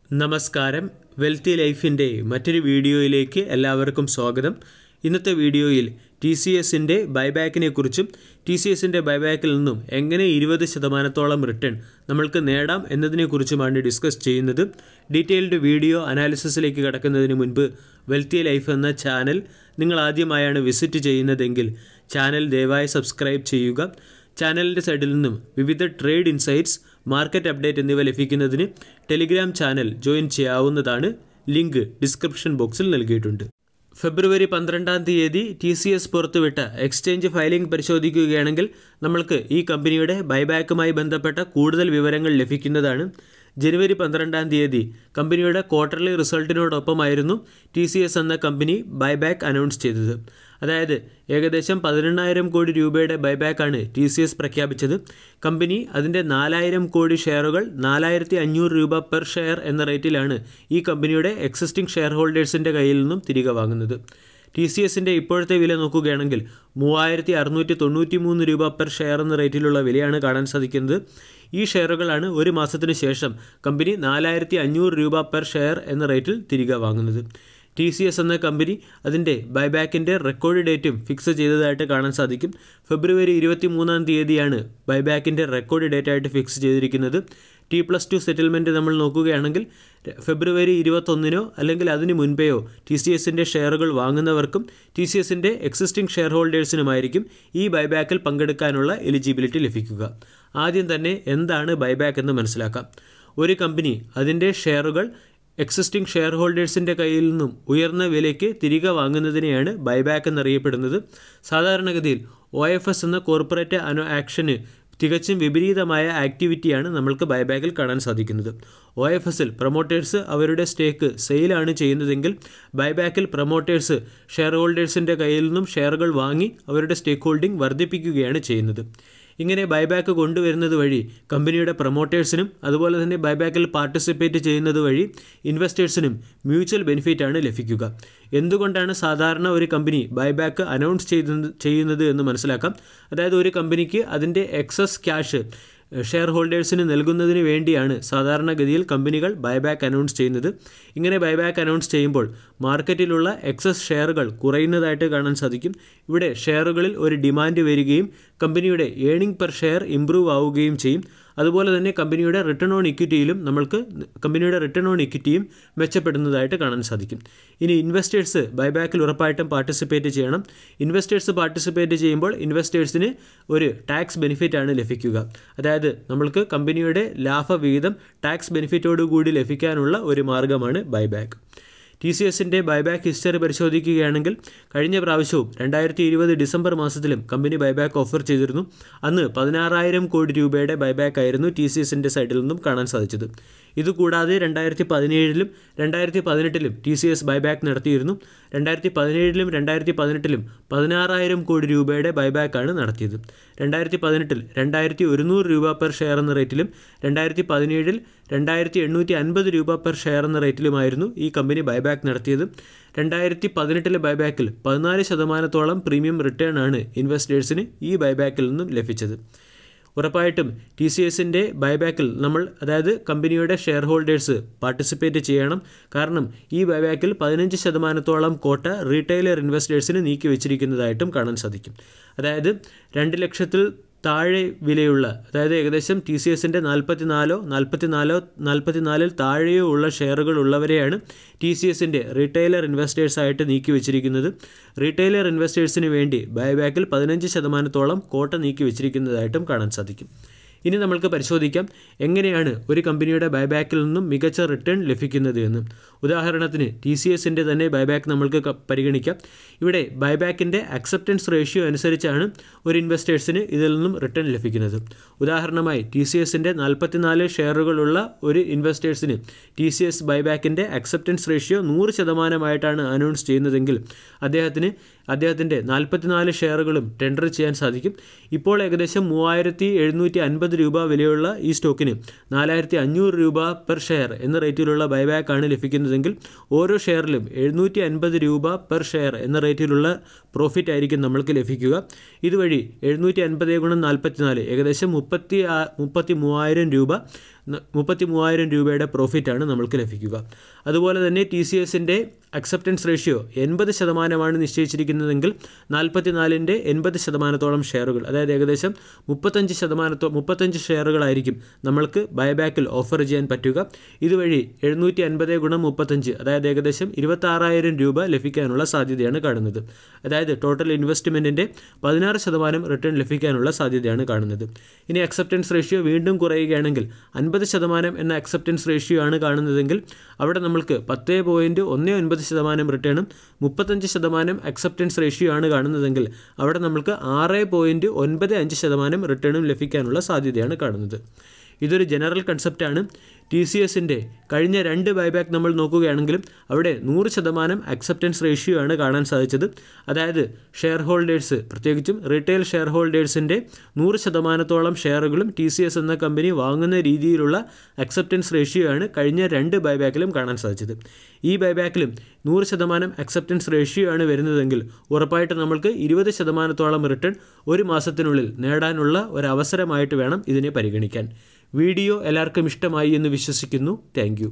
നമസ്കാരം വെൽത്തി ലൈഫിൻ്റെ മറ്റൊരു വീഡിയോയിലേക്ക് എല്ലാവർക്കും സ്വാഗതം ഇന്നത്തെ വീഡിയോയിൽ ടി സി എസിൻ്റെ ബൈബാക്കിനെ കുറിച്ചും ടി സി എസിൻ്റെ ബൈബാക്കിൽ നിന്നും എങ്ങനെ ഇരുപത് ശതമാനത്തോളം റിട്ടേൺ നമ്മൾക്ക് നേടാം എന്നതിനെക്കുറിച്ചുമാണ് ഡിസ്കസ് ചെയ്യുന്നത് ഡീറ്റെയിൽഡ് വീഡിയോ അനാലിസിസിലേക്ക് കടക്കുന്നതിന് മുൻപ് വെൽത്തി ലൈഫ് എന്ന ചാനൽ നിങ്ങൾ ആദ്യമായാണ് വിസിറ്റ് ചെയ്യുന്നതെങ്കിൽ ചാനൽ ദയവായി സബ്സ്ക്രൈബ് ചെയ്യുക ചാനലിൻ്റെ സൈഡിൽ നിന്നും വിവിധ ട്രേഡ് ഇൻസൈറ്റ്സ് മാർക്കറ്റ് അപ്ഡേറ്റ് എന്നിവ ലഭിക്കുന്നതിന് ടെലിഗ്രാം ചാനൽ ജോയിൻ ചെയ്യാവുന്നതാണ് ലിങ്ക് ഡിസ്ക്രിപ്ഷൻ ബോക്സിൽ നൽകിയിട്ടുണ്ട് ഫെബ്രുവരി പന്ത്രണ്ടാം തീയതി ടി സി എസ് പുറത്തുവിട്ട എക്സ്ചേഞ്ച് ഫയലിംഗ് പരിശോധിക്കുകയാണെങ്കിൽ നമ്മൾക്ക് ഈ കമ്പനിയുടെ ബൈബാക്കുമായി ബന്ധപ്പെട്ട കൂടുതൽ വിവരങ്ങൾ ലഭിക്കുന്നതാണ് ജനുവരി പന്ത്രണ്ടാം തീയതി കമ്പനിയുടെ ക്വാർട്ടർലി റിസൾട്ടിനോടൊപ്പമായിരുന്നു ടി സി എസ് എന്ന കമ്പനി ബൈബാക്ക് അനൗൺസ് ചെയ്തത് അതായത് ഏകദേശം പതിനെണ്ണായിരം കോടി രൂപയുടെ ബൈബാക്കാണ് ടി സി എസ് പ്രഖ്യാപിച്ചത് കമ്പനി അതിൻ്റെ നാലായിരം കോടി ഷെയറുകൾ നാലായിരത്തി അഞ്ഞൂറ് രൂപ പെർ ഷെയർ എന്ന റേറ്റിലാണ് ഈ കമ്പനിയുടെ എക്സിസ്റ്റിംഗ് ഷെയർ ഹോൾഡേഴ്സിൻ്റെ കയ്യിൽ നിന്നും തിരികെ വാങ്ങുന്നത് ടി സി എസിൻ്റെ ഇപ്പോഴത്തെ വില നോക്കുകയാണെങ്കിൽ മൂവായിരത്തി അറുന്നൂറ്റി തൊണ്ണൂറ്റി മൂന്ന് രൂപ പെർ ഷെയർ എന്ന റേറ്റിലുള്ള വിലയാണ് കാണാൻ സാധിക്കുന്നത് ഈ ഷെയറുകളാണ് ഒരു മാസത്തിന് ശേഷം കമ്പനി നാലായിരത്തി അഞ്ഞൂറ് രൂപ പെർ ഷെയർ എന്ന റേറ്റിൽ തിരികെ വാങ്ങുന്നത് ടി സി എസ് എന്ന കമ്പനി അതിൻ്റെ ബൈബാക്കിൻ്റെ റെക്കോർഡ് ഡേറ്റും ഫിക്സ് ചെയ്തതായിട്ട് കാണാൻ സാധിക്കും ഫെബ്രുവരി ഇരുപത്തി മൂന്നാം തീയതിയാണ് ബൈബാക്കിൻ്റെ റെക്കോർഡ് ഡേറ്റ് ആയിട്ട് ഫിക്സ് ചെയ്തിരിക്കുന്നത് ടി പ്ലസ് ടു സെറ്റിൽമെൻറ്റ് നമ്മൾ നോക്കുകയാണെങ്കിൽ ഫെബ്രുവരി ഇരുപത്തൊന്നിനോ അല്ലെങ്കിൽ അതിന് മുൻപെയോ ടി സി എസിൻ്റെ ഷെയറുകൾ വാങ്ങുന്നവർക്കും ടി സി എസിൻ്റെ എക്സിസ്റ്റിംഗ് ഷെയർ ഹോൾഡേഴ്സിനുമായിരിക്കും ഈ ബൈബാക്കിൽ പങ്കെടുക്കാനുള്ള എലിജിബിലിറ്റി ലഭിക്കുക ആദ്യം തന്നെ എന്താണ് ബൈബാക്ക് എന്ന് മനസ്സിലാക്കാം ഒരു കമ്പനി അതിൻ്റെ ഷെയറുകൾ എക്സിസ്റ്റിംഗ് ഷെയർ ഹോൾഡേഴ്സിൻ്റെ കയ്യിൽ നിന്നും ഉയർന്ന വിലയ്ക്ക് തിരികെ വാങ്ങുന്നതിനെയാണ് ബൈബാക്ക് എന്നറിയപ്പെടുന്നത് സാധാരണഗതിയിൽ ഒ എഫ് എസ് എന്ന കോർപ്പറേറ്റ് അനോ ആക്ഷന് തികച്ചും വിപരീതമായ ആക്ടിവിറ്റിയാണ് നമ്മൾക്ക് ബൈബാക്കിൽ കാണാൻ സാധിക്കുന്നത് ഒ എഫ് എസിൽ പ്രൊമോട്ടേഴ്സ് അവരുടെ സ്റ്റേക്ക് സെയിലാണ് ചെയ്യുന്നതെങ്കിൽ ബൈബാക്കിൽ പ്രൊമോട്ടേഴ്സ് ഷെയർ ഹോൾഡേഴ്സിൻ്റെ കയ്യിൽ നിന്നും ഷെയറുകൾ വാങ്ങി അവരുടെ സ്റ്റേക്ക് ഹോൾഡിംഗ് വർദ്ധിപ്പിക്കുകയാണ് ചെയ്യുന്നത് ഇങ്ങനെ ബൈബാക്ക് കൊണ്ടുവരുന്നത് വഴി കമ്പനിയുടെ പ്രൊമോട്ടേഴ്സിനും അതുപോലെ തന്നെ ബൈബാക്കിൽ പാർട്ടിസിപ്പേറ്റ് ചെയ്യുന്നത് വഴി ഇൻവെസ്റ്റേഴ്സിനും മ്യൂച്വൽ ബെനിഫിറ്റാണ് ലഭിക്കുക എന്തുകൊണ്ടാണ് സാധാരണ ഒരു കമ്പനി ബൈബാക്ക് അനൗൺസ് ചെയ്യുന്നത് ചെയ്യുന്നത് എന്ന് മനസ്സിലാക്കാം അതായത് ഒരു കമ്പനിക്ക് അതിൻ്റെ എക്സസ് ക്യാഷ് ഷെയർ ഹോൾഡേഴ്സിന് നൽകുന്നതിന് വേണ്ടിയാണ് സാധാരണഗതിയിൽ കമ്പനികൾ ബൈബാക്ക് അനൗൺസ് ചെയ്യുന്നത് ഇങ്ങനെ ബൈബാക്ക് അനൗൺസ് ചെയ്യുമ്പോൾ മാർക്കറ്റിലുള്ള എക്സസ് ഷെയറുകൾ കുറയുന്നതായിട്ട് കാണാൻ സാധിക്കും ഇവിടെ ഷെയറുകളിൽ ഒരു ഡിമാൻഡ് വരികയും കമ്പനിയുടെ ഏണിംഗ് പെർ ഷെയർ ഇംപ്രൂവ് ആവുകയും ചെയ്യും അതുപോലെ തന്നെ കമ്പനിയുടെ റിട്ടേൺ ഓൺ ഇക്വിറ്റിയിലും നമ്മൾക്ക് കമ്പനിയുടെ റിട്ടേൺ ഓൺ ഇക്വിറ്റിയും മെച്ചപ്പെടുന്നതായിട്ട് കാണാൻ സാധിക്കും ഇനി ഇൻവെസ്റ്റേഴ്സ് ബൈബാക്കിൽ ഉറപ്പായിട്ടും പാർട്ടിസിപ്പേറ്റ് ചെയ്യണം ഇൻവെസ്റ്റേഴ്സ് പാർട്ടിസിപ്പേറ്റ് ചെയ്യുമ്പോൾ ഇൻവെസ്റ്റേഴ്സിന് ഒരു ടാക്സ് ബെനിഫിറ്റാണ് ലഭിക്കുക അതായത് നമ്മൾക്ക് കമ്പനിയുടെ ലാഭവിഹിതം ടാക്സ് ബെനിഫിറ്റോടുകൂടി ലഭിക്കാനുള്ള ഒരു മാർഗ്ഗമാണ് ബൈബാക്ക് ടി സി എസിൻ്റെ ബൈബാക്ക് ഹിസ്റ്ററി പരിശോധിക്കുകയാണെങ്കിൽ കഴിഞ്ഞ പ്രാവശ്യവും രണ്ടായിരത്തി ഇരുപത് ഡിസംബർ മാസത്തിലും കമ്പനി ബൈബാക്ക് ഓഫർ ചെയ്തിരുന്നു അന്ന് പതിനാറായിരം കോടി രൂപയുടെ ബൈബാക്ക് ആയിരുന്നു ടി സി എസിൻ്റെ സൈഡിൽ നിന്നും കാണാൻ സാധിച്ചത് ഇതുകൂടാതെ രണ്ടായിരത്തി പതിനേഴിലും രണ്ടായിരത്തി പതിനെട്ടിലും ടി സി എസ് ബൈബാക്ക് നടത്തിയിരുന്നു രണ്ടായിരത്തി പതിനേഴിലും രണ്ടായിരത്തി പതിനെട്ടിലും പതിനാറായിരം കോടി രൂപയുടെ ബൈബാക്കാണ് നടത്തിയത് രണ്ടായിരത്തി പതിനെട്ടിൽ രണ്ടായിരത്തി ഒരുന്നൂറ് രൂപ പെർ ഷെയർ എന്ന റേറ്റിലും രണ്ടായിരത്തി പതിനേഴിൽ രണ്ടായിരത്തി എണ്ണൂറ്റി അൻപത് രൂപ പെർ ഷെയർ എന്ന റേറ്റിലുമായിരുന്നു ഈ കമ്പനി ബൈബാക്ക് നടത്തിയത് രണ്ടായിരത്തി പതിനെട്ടിലെ ബൈബാക്കിൽ പതിനാല് ശതമാനത്തോളം പ്രീമിയം റിട്ടേൺ ആണ് ഇൻവെസ്റ്റേഴ്സിന് ഈ ബൈബാക്കിൽ നിന്നും ലഭിച്ചത് ഉറപ്പായിട്ടും ടി സി എസിൻ്റെ ബൈബാക്കിൽ നമ്മൾ അതായത് കമ്പനിയുടെ ഷെയർ ഹോൾഡേഴ്സ് പാർട്ടിസിപ്പേറ്റ് ചെയ്യണം കാരണം ഈ ബൈബാക്കിൽ പതിനഞ്ച് ശതമാനത്തോളം കോട്ട റീറ്റെയിലർ ഇൻവെസ്റ്റേഴ്സിന് നീക്കി വെച്ചിരിക്കുന്നതായിട്ടും കാണാൻ സാധിക്കും അതായത് രണ്ട് ലക്ഷത്തിൽ താഴെ വിലയുള്ള അതായത് ഏകദേശം ടി സി എസിൻ്റെ നാൽപ്പത്തി നാലോ നാൽപ്പത്തി നാലോ നാൽപ്പത്തി നാലിൽ താഴെയോ ഉള്ള ഷെയറുകൾ ഉള്ളവരെയാണ് ടി സി എസിൻ്റെ റീറ്റെയിലർ ഇൻവെസ്റ്റേഴ്സായിട്ട് നീക്കി വെച്ചിരിക്കുന്നത് റീറ്റെയിലർ ഇൻവെസ്റ്റേഴ്സിന് വേണ്ടി ബൈബാക്കിൽ പതിനഞ്ച് ശതമാനത്തോളം കോട്ട നീക്കി വെച്ചിരിക്കുന്നതായിട്ടും കാണാൻ സാധിക്കും ഇനി നമ്മൾക്ക് പരിശോധിക്കാം എങ്ങനെയാണ് ഒരു കമ്പനിയുടെ ബൈബാക്കിൽ നിന്നും മികച്ച റിട്ടേൺ ലഭിക്കുന്നത് എന്ന് ഉദാഹരണത്തിന് ടി സി എസിൻ്റെ തന്നെ ബൈബാക്ക് നമ്മൾക്ക് പരിഗണിക്കാം ഇവിടെ ബൈബാക്കിൻ്റെ അക്സെപ്റ്റൻസ് റേഷ്യോ അനുസരിച്ചാണ് ഒരു ഇൻവെസ്റ്റേഴ്സിന് ഇതിൽ നിന്നും റിട്ടേൺ ലഭിക്കുന്നത് ഉദാഹരണമായി ടി സി എസിൻ്റെ നാൽപ്പത്തിനാല് ഷെയറുകളുള്ള ഒരു ഇൻവെസ്റ്റേഴ്സിന് ടി സി എസ് ബൈബാക്കിൻ്റെ അക്സെപ്റ്റൻസ് റേഷ്യോ നൂറ് ശതമാനമായിട്ടാണ് അനൗൺസ് ചെയ്യുന്നതെങ്കിൽ അദ്ദേഹത്തിന് അദ്ദേഹത്തിൻ്റെ നാൽപ്പത്തിനാല് ഷെയറുകളും ടെൻഡർ ചെയ്യാൻ സാധിക്കും ഇപ്പോൾ ഏകദേശം മൂവായിരത്തി എഴുന്നൂറ്റി അൻപത് രൂപ വിലയുള്ള ഈ സ്റ്റോക്കിന് നാലായിരത്തി അഞ്ഞൂറ് രൂപ പെർ ഷെയർ എന്ന റേറ്റിലുള്ള ബൈബാക്കാണ് ലഭിക്കുന്നതെങ്കിൽ ഓരോ ഷെയറിലും എഴുന്നൂറ്റി അൻപത് രൂപ പെർ ഷെയർ എന്ന റേറ്റിലുള്ള പ്രോഫിറ്റ് ആയിരിക്കും നമ്മൾക്ക് ലഭിക്കുക ഇതുവഴി എഴുന്നൂറ്റി അൻപത് ഗുണം നാൽപ്പത്തിനാല് ഏകദേശം മുപ്പത്തി മുപ്പത്തി മൂവായിരം രൂപ മുപ്പത്തി മൂവായിരം രൂപയുടെ പ്രോഫിറ്റാണ് നമ്മൾക്ക് ലഭിക്കുക അതുപോലെ തന്നെ ടി സി എസിൻ്റെ അക്സെപ്റ്റൻസ് റേഷ്യോ എൺപത് ശതമാനമാണ് നിശ്ചയിച്ചിരിക്കുന്നതെങ്കിൽ നാൽപ്പത്തി നാലിൻ്റെ എൺപത് ശതമാനത്തോളം ഷെയറുകൾ അതായത് ഏകദേശം മുപ്പത്തഞ്ച് ശതമാനത്തോ മുപ്പത്തഞ്ച് ഷെയറുകളായിരിക്കും നമ്മൾക്ക് ബൈബാക്കിൽ ഓഫർ ചെയ്യാൻ പറ്റുക ഇതുവഴി എഴുന്നൂറ്റി അൻപത് ഗുണം മുപ്പത്തഞ്ച് അതായത് ഏകദേശം ഇരുപത്താറായിരം രൂപ ലഭിക്കാനുള്ള സാധ്യതയാണ് കാണുന്നത് അതായത് ടോട്ടൽ ഇൻവെസ്റ്റ്മെൻറ്റിൻ്റെ പതിനാറ് ശതമാനം റിട്ടേൺ ലഭിക്കാനുള്ള സാധ്യതയാണ് കാണുന്നത് ഇനി അക്സെപ്റ്റൻസ് റേഷ്യോ വീണ്ടും കുറയുകയാണെങ്കിൽ അൻപത് ശതമാനം എന്ന അക്സെപ്റ്റൻസ് റേഷ്യോ ആണ് കാണുന്നതെങ്കിൽ അവിടെ നമ്മൾക്ക് പത്ത് പോയിൻറ്റ് ഒന്ന് ഒൻപത് ശതമാനം റിട്ടേണും മുപ്പത്തഞ്ച് ശതമാനം അക്സെപ്റ്റൻസ് റേഷ്യോ ആണ് കാണുന്നതെങ്കിൽ അവിടെ നമ്മൾക്ക് ആറ് പോയിൻറ്റ് ഒൻപത് അഞ്ച് ശതമാനം റിട്ടേണും ലഭിക്കാനുള്ള സാധ്യതയാണ് കാണുന്നത് ഇതൊരു ജനറൽ കൺസെപ്റ്റാണ് ടി സി എസിൻ്റെ കഴിഞ്ഞ രണ്ട് ബൈബാക്ക് നമ്മൾ നോക്കുകയാണെങ്കിലും അവിടെ നൂറ് ശതമാനം അക്സെപ്റ്റൻസ് റേഷ്യോ ആണ് കാണാൻ സാധിച്ചത് അതായത് ഷെയർ ഹോൾഡേഴ്സ് പ്രത്യേകിച്ചും റീറ്റെയിൽ ഷെയർ ഹോൾഡേഴ്സിൻ്റെ നൂറ് ശതമാനത്തോളം ഷെയറുകളും ടി സി എസ് എന്ന കമ്പനി വാങ്ങുന്ന രീതിയിലുള്ള അക്സെപ്റ്റൻസ് റേഷ്യോ ആണ് കഴിഞ്ഞ രണ്ട് ബൈബാക്കിലും കാണാൻ സാധിച്ചത് ഈ ബൈബാക്കിലും നൂറ് ശതമാനം അക്സെപ്റ്റൻസ് റേഷ്യോ ആണ് വരുന്നതെങ്കിൽ ഉറപ്പായിട്ട് നമ്മൾക്ക് ഇരുപത് ശതമാനത്തോളം റിട്ടേൺ ഒരു മാസത്തിനുള്ളിൽ നേടാനുള്ള ഒരു അവസരമായിട്ട് വേണം ഇതിനെ പരിഗണിക്കാൻ വീഡിയോ എല്ലാവർക്കും ഇഷ്ടമായി എന്ന് വിശ്വസിക്കുന്നു താങ്ക്